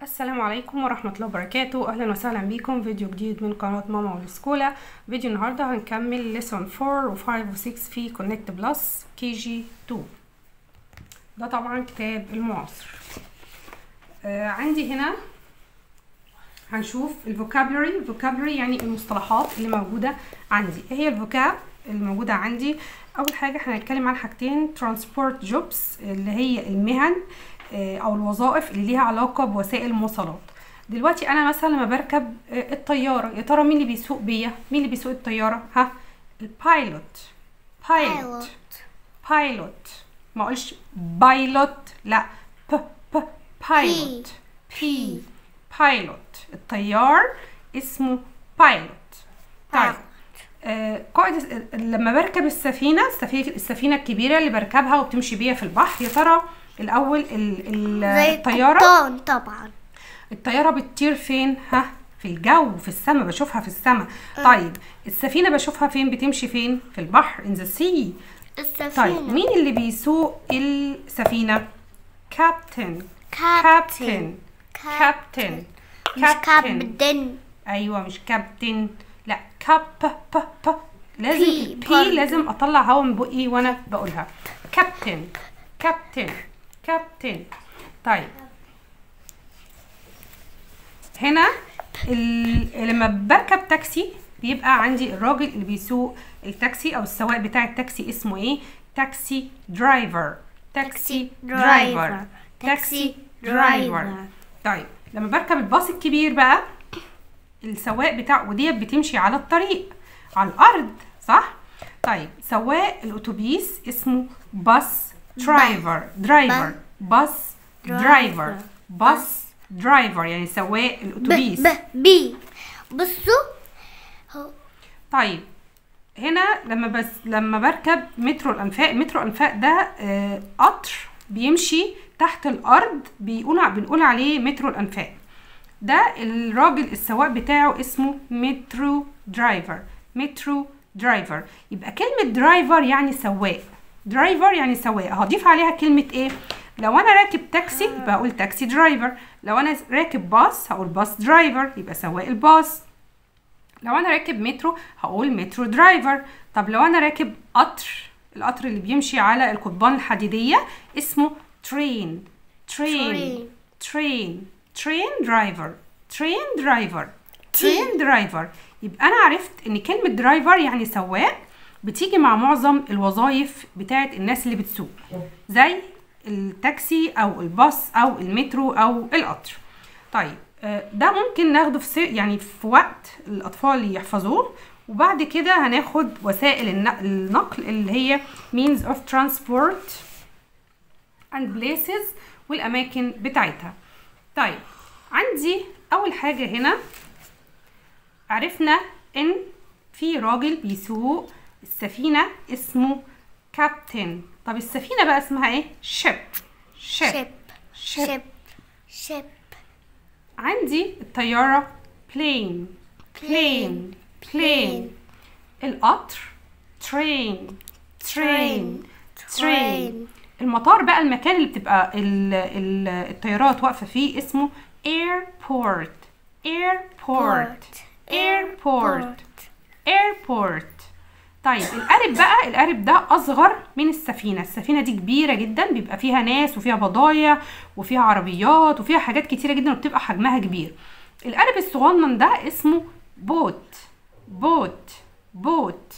السلام عليكم ورحمة الله وبركاته أهلا وسهلا بيكم فيديو جديد من قناة ماما والسكولة فيديو النهاردة هنكمل lesson 4 و 5 و 6 في كونكت بلس كي جي 2 ده طبعا كتاب المعاصر آه عندي هنا هنشوف الفوكابلري الفوكابلري يعني المصطلحات اللي موجودة عندي ايه هي الفوكاب الموجودة عندي أول حاجة احنا هنتكلم عن حاجتين ترانسبورت جوبس اللي هي المهن او الوظائف اللي ليها علاقه بوسائل المواصلات دلوقتي انا مثلا لما بركب الطياره يا ترى مين اللي بيسوق بيا مين اللي بيسوق الطياره ها البايلوت بايلوت بايلوت ما اقولش بايلوت لا ب ب بايلوت بي بايلوت الطيار اسمه بايلوت طيب آه قائد لما بركب السفينه السفينه السفينه الكبيره اللي بركبها وبتمشي بيا في البحر يا ترى الاول ال ال الطياره القبطان طبعا الطياره بتطير فين ها في الجو في السماء بشوفها في السماء طيب السفينه بشوفها فين بتمشي فين في البحر ان ذا سي السفينة طيب مين اللي بيسوق السفينه كابتن كابتن كابتن مش كابتن ايوه مش كابتن لا كاب ب ب ب لازم بي البي برضه. لازم اطلع هوا من بقي وانا بقولها كابتن كابتن كابتن طيب هنا ال... لما بركب تاكسي بيبقى عندي الراجل اللي بيسوق التاكسي او السواق بتاع التاكسي اسمه ايه تاكسي درايفر تاكسي درايفر تاكسي درايفر طيب لما بركب الباص الكبير بقى السواق بتاع وديت بتمشي على الطريق على الارض صح طيب سواق الاتوبيس اسمه باص درايفر درايفر باص درايفر باص درايفر يعني سواق ب الاتوبيس ب بي بصوا هو طيب هنا لما بس لما بركب مترو الانفاق مترو الانفاق ده آه، قطر بيمشي تحت الارض بيقول بنقول عليه مترو الانفاق ده الراجل السواق بتاعه اسمه مترو درايفر مترو درايفر يبقى كلمة درايفر يعني سواق درايفر يعني سواق هضيف عليها كلمة ايه لو انا راكب تاكسي يبقى اقول تاكسي درايفر لو انا راكب باص هقول باص درايفر يبقى سواق الباص لو انا راكب مترو هقول مترو درايفر طب لو انا راكب قطر القطر اللي بيمشي على القضبان الحديدية اسمه ترين ترين ترين ترين درايفر ترين درايفر ترين درايفر يبقى انا عرفت ان كلمة درايفر يعني سواق بتيجي مع معظم الوظائف بتاعت الناس اللي بتسوق زي التاكسي او الباص او المترو او القطر طيب آه، ده ممكن ناخده في سي- يعني في وقت الاطفال يحفظوه وبعد كده هناخد وسائل النق- النقل اللي هي means of transport and places والاماكن بتاعتها طيب عندي اول حاجه هنا عرفنا ان في راجل بيسوق السفينه اسمه كابتن طب السفينه بقى اسمها ايه شيب شيب شيب شيب شيب عندي الطيارة plane plane plane القطر train train train المطار بقى المكان اللي بتبقى ال ال الطيارات واقفة فيه اسمه airport airport airport airport طيب القارب بقى القارب ده اصغر من السفينه السفينه دي كبيره جدا بيبقى فيها ناس وفيها بضايع وفيها عربيات وفيها حاجات كتيره جدا وبتبقى حجمها كبير القارب الصغنن ده اسمه بوت بوت بوت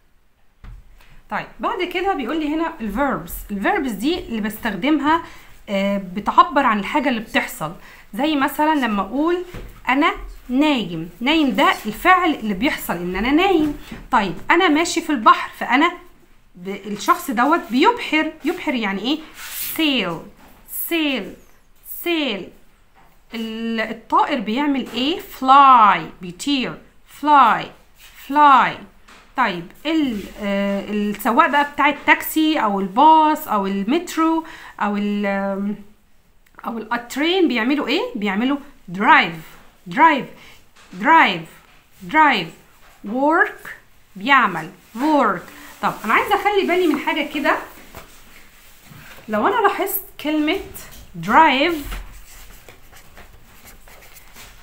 طيب بعد كده بيقول لي هنا الفيربس الفيربس دي اللي بستخدمها آه، بتعبر عن الحاجه اللي بتحصل زي مثلا لما اقول انا نايم نايم ده الفعل اللي بيحصل ان انا نايم طيب انا ماشي في البحر فانا ب- الشخص دوت بيبحر يبحر يعني ايه سيل سيل سيل ال- الطائر بيعمل ايه فلاي بيطير فلاي فلاي طيب ال آه السواق بقى بتاع التاكسي او الباص او المترو او ال آم، او الترين بيعملوا ايه بيعملوا درايف درايف درايف درايف work بيعمل work طب انا عايزه اخلي بالي من حاجه كده لو انا لاحظت كلمه drive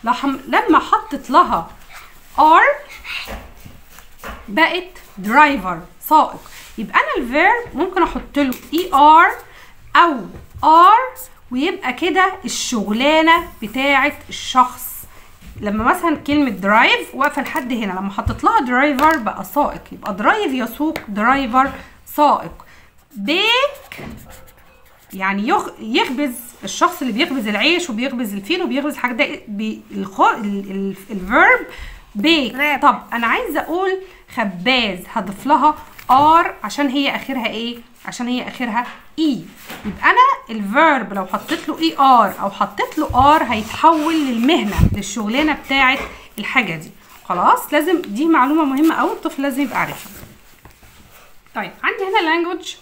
لحم- لما حطت لها are بقت درايفر سائق يبقى انا الفيرب ممكن احط له اي ار او ار ويبقى كده الشغلانه بتاعه الشخص لما مثلا كلمة درايف واقفة لحد هنا لما حطيت لها درايفر بقى سائق يبقى درايف يسوق درايفر سائق بيك يعني يخ... يخبز الشخص اللي بيخبز العيش وبيخبز الفين وبيخبز حاجة ده بي... الخ... ال... ال... الفيرب بيك Verb. طب انا عايزه اقول خباز هضيف لها ار عشان هي اخرها ايه عشان هي اخرها اي يبقى انا الفيرب لو حطيت له اي ار او حطيت له ار هيتحول للمهنه للشغلانه بتاعه الحاجه دي خلاص لازم دي معلومه مهمه قوي الطفل لازم يبقى عارفها طيب عندي هنا لانجوج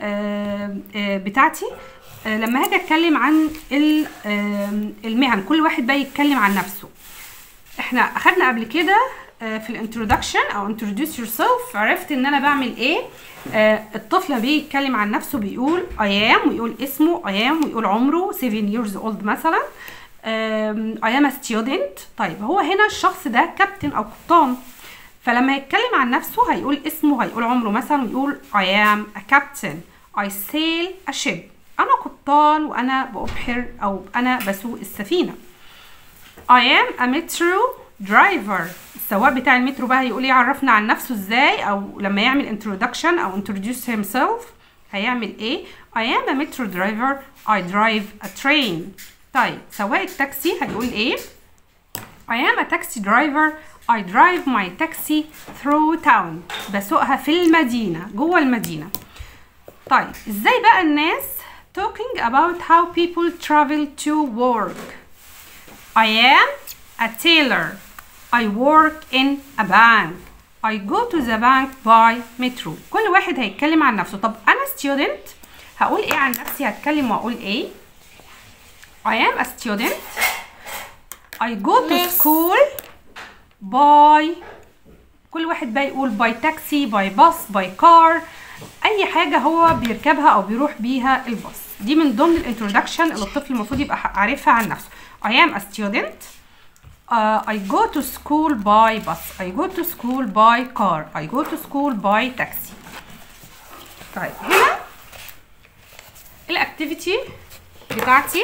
بتاعتي آه، لما هاجي اتكلم عن ال- آم، المهن كل واحد بقى يتكلم عن نفسه احنا اخدنا قبل كده آه، في الانترودكشن او introduce yourself عرفت ان انا بعمل ايه آه، الطفل بيتكلم عن نفسه بيقول I am ويقول اسمه I am ويقول عمره 7 years old مثلا آم، I am a student طيب هو هنا الشخص ده كابتن او قبطان فلما يتكلم عن نفسه هيقول اسمه هيقول عمره مثلا ويقول I am a captain I sail a ship أنا قبطان وأنا بأبحر أو أنا بسوق السفينة I am a metro driver السواق بتاع المترو بقى هيقول يعرفنا عن نفسه ازاي او لما يعمل introduction او introduce himself هيعمل ايه I am a metro driver I drive a train طيب سواق التاكسي هيقول ايه I am a taxi driver I drive my taxi through town بسوقها في المدينة جوه المدينة طيب ازاي بقى الناس talking about how people travel to work I am a tailor I work in a bank I go to the bank by metro كل واحد هيتكلم عن نفسه طب أنا student هقول إيه عن نفسي هتكلم وأقول إيه I am a student I go to Miss. school by كل واحد بقى يقول باي تاكسي باي باص باي كار اي حاجه هو بيركبها او بيروح بيها الباص دي من ضمن الانترودكشن اللي الطفل المفروض يبقى ح- عارفها عن نفسه I am a student uh, I go to school by bus I go to school by car I go to school by taxi طيب هنا الاكتيفيتي بتاعتي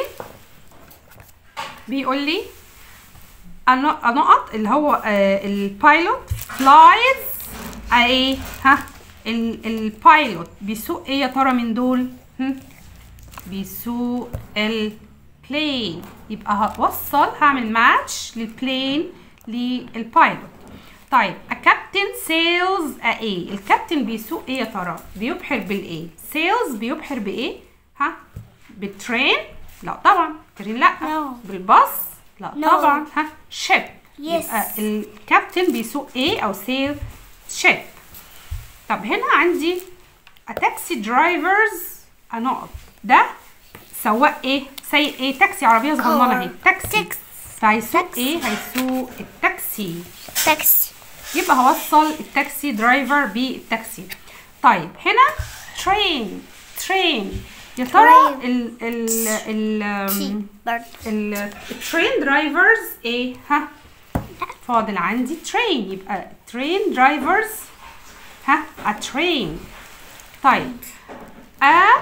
بيقول لي النق- النقط اللي هو آه البايلوت فلايز ايه ها ال- البايلوت بيسوق ايه يا ترى من دول هم؟ بيسوق البلين يبقى هوصل هعمل ماتش للبلين للبايلوت طيب a captain sails a ايه الكابتن بيسوق ايه يا ترى بيبحر بالايه sails بيبحر بايه ها بالترين لا طبعا ترين لا No. بالباص لا No. طبعا ها شيب Yes. يبقى الكابتن بيسوق ايه او سيل شيب طب هنا عندي a taxi drivers نقط ده سواق ايه سايق ايه تاكسي عربيه صغننه اهي تاكسي Taxi. فهيسوق Taxi. ايه هيسوق التاكسي تاكسي يبقى هوصل التاكسي درايفر بالتاكسي طيب هنا ترين ترين يا ترى Train. ال ال ال تي برضه الترين درايفرز ايه ها فاضل عندي ترين يبقى ترين درايفرز ها a train طيب a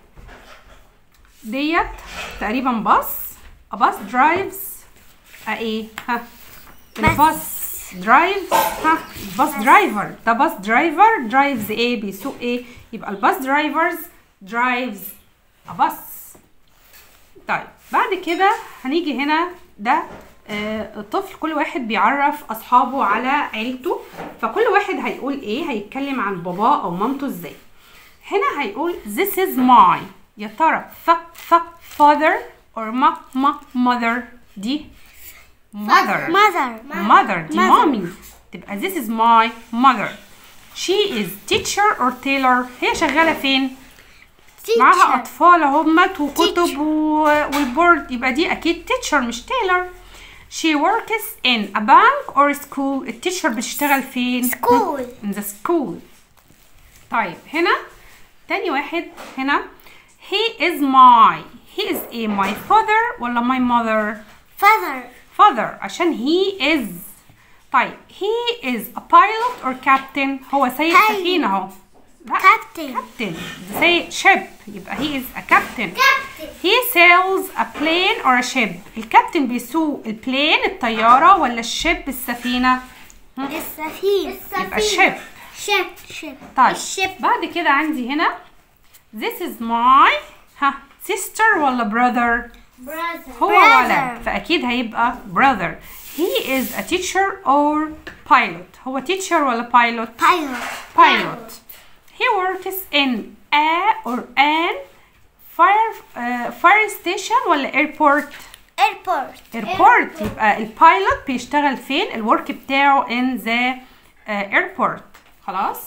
ديت تقريبا باص a bus drives a ايه ها الباص درايف ها باص درايفر ده باص درايفر درايفز ايه بيسوق ايه يبقى الباص درايفرز درايفز a bus طيب بعد كده هنيجي هنا ده آه، الطفل كل واحد بيعرف اصحابه على عيلته فكل واحد هيقول ايه هيتكلم عن باباه او مامته ازاي هنا هيقول this is my يا ترى ف ف father or ما ما mother دي mother mother mother دي Mother. مامي تبقى this is my mother she is teacher or tailor هي شغالة فين؟ معاها teacher اطفال همت وكتب Teacher. و- والبورد يبقى دي اكيد تيتشر مش تيلر she works in a bank or school التيتشر بتشتغل فين School. in the school طيب هنا تاني واحد هنا he is my he is a my father ولا my mother father father عشان he is طيب he is a pilot or captain هو سيد Pilot. سفينة اهو لا Captain. captain سيد ship يبقى he is a captain Captain. he sails a plane or a ship الكابتن بيسوق البلين الطيارة ولا الشيب السفينة السفينة يبقى الشيب شيب شيب طيب الشيب بعد كده عندي هنا this is my ها sister ولا brother brother هو ولد فأكيد هيبقى brother he is a teacher or pilot هو teacher ولا pilot pilot pilot he works in a or an fire uh, fire station ولا airport airport airport يبقى البايلوت بيشتغل فين الورك بتاعه in the uh, airport خلاص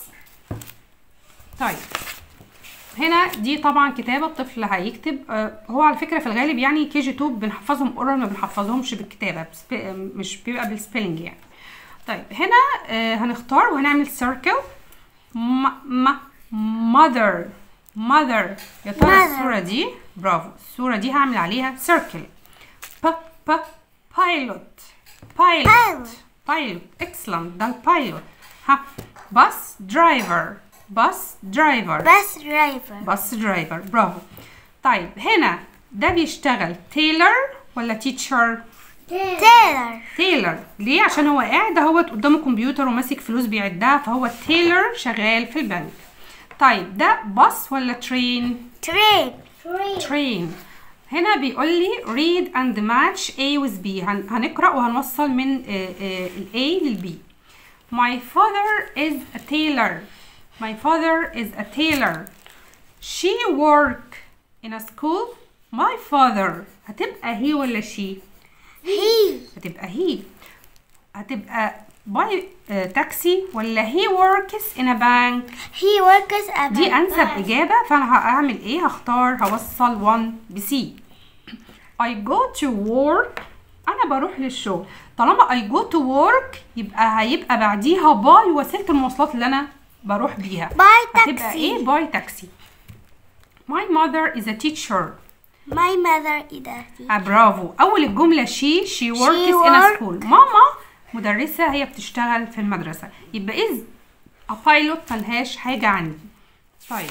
طيب هنا دي طبعا كتابة الطفل هيكتب آه، هو على فكرة في الغالب يعني كي جي 2 بنحفظهم اورال ما بنحفظهمش بالكتابة بسب- آه، مش بيبقى بالسبيلنج يعني طيب هنا آه، هنختار وهنعمل سيركل م م mother mother يا ترى Mother. الصورة دي برافو الصورة دي هعمل عليها سيركل ب ب pilot pilot Pilot. pilot excellent ده البايلوت ها bus driver bus driver bus driver bus driver برافو طيب هنا ده بيشتغل تيلر ولا تيتشر tailor تيلر ليه عشان هو قاعد اهوت قدامه كمبيوتر وماسك فلوس بيعدها فهو تيلر شغال في البنك طيب ده باص ولا ترين train ترين هنا بيقول لي read and match A with B هن هنقرأ وهنوصل من آه، آه، ال A لل B My father is a tailor My father is a tailor She work in a school My father هتبقى هي ولا she he هتبقى هي هتبقى باي تاكسي ولا he works in a bank he works at دي a انسب bank. اجابه فانا هعمل ايه هختار هوصل 1 بسي I go to work انا بروح للشغل طالما I go to work يبقى هيبقى بعديها باي وسيله المواصلات اللي انا بروح بيها By هتبقى taxi. ايه باي تاكسي My mother is a teacher my mother is a teacher. آه برافو اول الجمله شي شي works in a work. school ماما مدرسه هي بتشتغل في المدرسه يبقى اذ a pilot ملهاش حاجه عندي طيب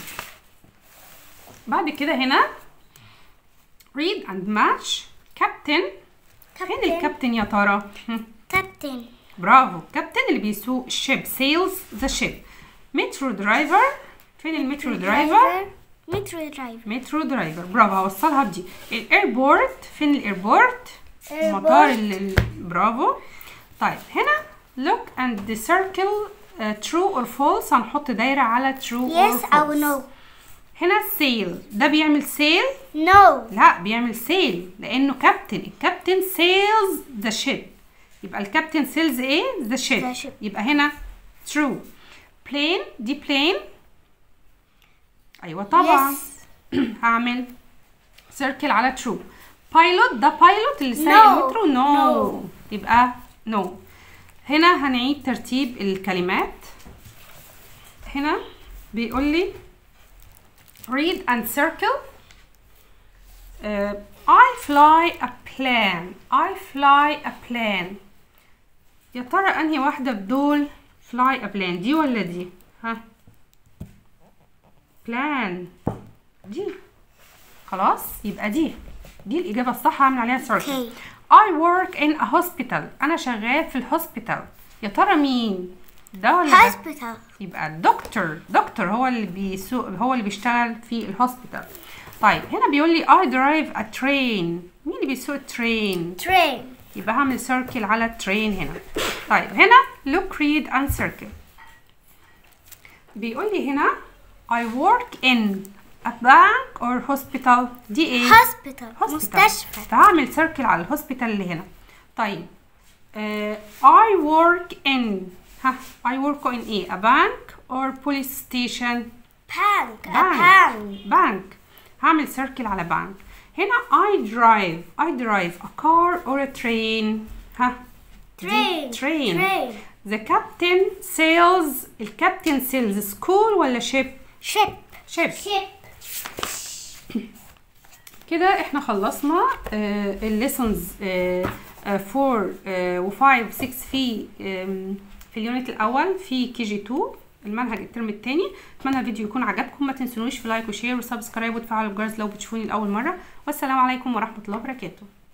بعد كده هنا read and match captain فين Captain. الكابتن يا ترى هم، captain برافو كابتن اللي بيسوق الشيب sails the ship مترو درايفر فين المترو درايفر metro driver مترو درايفر برافو هوصلها بدي الايربورت فين الايربورت المطار اللي ال- برافو طيب هنا look and the circle uh, true or false هنحط دايرة على true yes or false او no هنا sail ده بيعمل sail no لا بيعمل sail لأنه كابتن الكابتن sails the ship يبقى الكابتن sails ايه the ship, The ship. يبقى هنا true plane دي plane أيوة طبعا yes هعمل سيركل على ترو بايلوت ده بايلوت اللي سايق No. المترو نو No. يبقى نو no. هنا هنعيد ترتيب الكلمات هنا بيقول لي read and circle uh, I fly a plane I fly a plane يا ترى انهي واحدة بدول fly a plane دي ولا دي ها plan دي خلاص يبقى دي دي الإجابة الصح هعمل عليها سيركل Okay. I work in a hospital أنا شغال في الهوسبيتال يا ترى مين ده ولا ده hospital يبقى الدكتور دكتور هو اللي بيسوق هو اللي بيشتغل في الهوسبيتال طيب هنا بيقول لي I drive a train مين اللي بيسوق الترين train يبقى هعمل سيركل على الترين هنا طيب هنا look read and circle بيقول لي هنا I work in a bank or hospital دي ايه hospital hospital. مستشفى فهعمل سيركل على الهوسبيتال اللي هنا طيب آه I work in ها I work in ايه a bank or police station bank a bank bank bank هعمل سيركل على بانك هنا I drive I drive a car or a train ها دي train train train the captain sails الكابتن sails school ولا ship ship ship ship كده احنا خلصنا الليسونز 4 و5 6 في آم، في اليونت الاول في كي جي 2 المنهج الترم الثاني اتمنى الفيديو يكون عجبكم ما تنسونوش في لايك وشير وسبسكرايب وتفعلوا الجرس لو بتشوفوني لاول مره والسلام عليكم ورحمه الله وبركاته